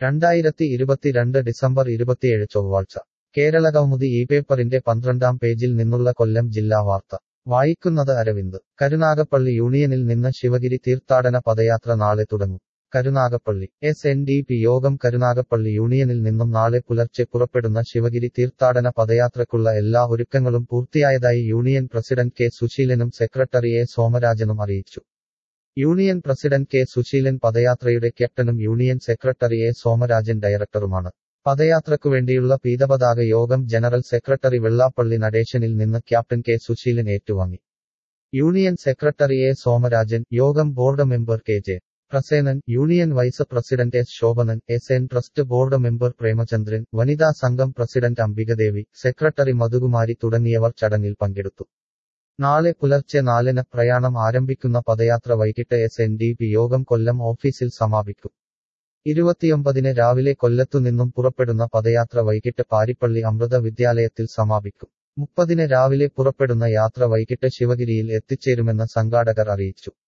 രണ്ടായിരത്തി ഇരുപത്തിരണ്ട് ഡിസംബർ ഇരുപത്തിയേഴ് ചൊവ്വാഴ്ച കേരള കൗമുദി ഈ പേപ്പറിന്റെ പന്ത്രണ്ടാം പേജിൽ നിന്നുള്ള കൊല്ലം ജില്ലാ വാർത്ത വായിക്കുന്നത് അരവിന്ദ് കരുനാഗപ്പള്ളി യൂണിയനിൽ നിന്ന് ശിവഗിരി തീർത്ഥാടന പദയാത്ര നാളെ തുടങ്ങും Karunagappally S N D P യോഗം കരുനാഗപ്പള്ളി യൂണിയനിൽ നിന്നും നാളെ പുലർച്ചെ പുറപ്പെടുന്ന ശിവഗിരി തീർത്ഥാടന പദയാത്രയ്ക്കുള്ള എല്ലാ ഒരുക്കങ്ങളും പൂർത്തിയായതായി യൂണിയൻ പ്രസിഡന്റ് കെ സുശീലനും സെക്രട്ടറി എ സോമരാജനും അറിയിച്ചു യൂണിയൻ പ്രസിഡന്റ് കെ സുശീലൻ പദയാത്രയുടെ ക്യാപ്റ്റനും യൂണിയൻ സെക്രട്ടറി എ സോമരാജൻ ഡയറക്ടറുമാണ് പദയാത്രയ്ക്കുവേണ്ടിയുള്ള പീതപതാക യോഗം ജനറൽ സെക്രട്ടറി വെള്ളാപ്പള്ളി നടേശനിൽ നിന്ന് ക്യാപ്റ്റൻ കെ സുശീലൻ ഏറ്റുവാങ്ങി യൂണിയൻ സെക്രട്ടറി എ സോമരാജൻ യോഗം board member K J Prasenan union vice president S Shobhanan S N trust board member Premachandran വനിതാ സംഘം പ്രസിഡന്റ് അംബികദേവി സെക്രട്ടറി മധുകുമാരി തുടങ്ങിയവർ ചടങ്ങിൽ പങ്കെടുത്തു നാളെ പുലർച്ചെ നാലിന് പ്രയാണം ആരംഭിക്കുന്ന പദയാത്ര വൈകിട്ട് എസ് എൻ ഡി പി യോഗം കൊല്ലം ഓഫീസിൽ സമാപിക്കും ഇരുപത്തിയൊമ്പതിന് രാവിലെ കൊല്ലത്തുനിന്നും പുറപ്പെടുന്ന പദയാത്ര വൈകിട്ട് പാരിപ്പള്ളി അമൃത വിദ്യാലയത്തിൽ സമാപിക്കും മുപ്പതിന് രാവിലെ പുറപ്പെടുന്ന യാത്ര വൈകിട്ട് ശിവഗിരിയിൽ എത്തിച്ചേരുമെന്ന് സംഘാടകർ അറിയിച്ചു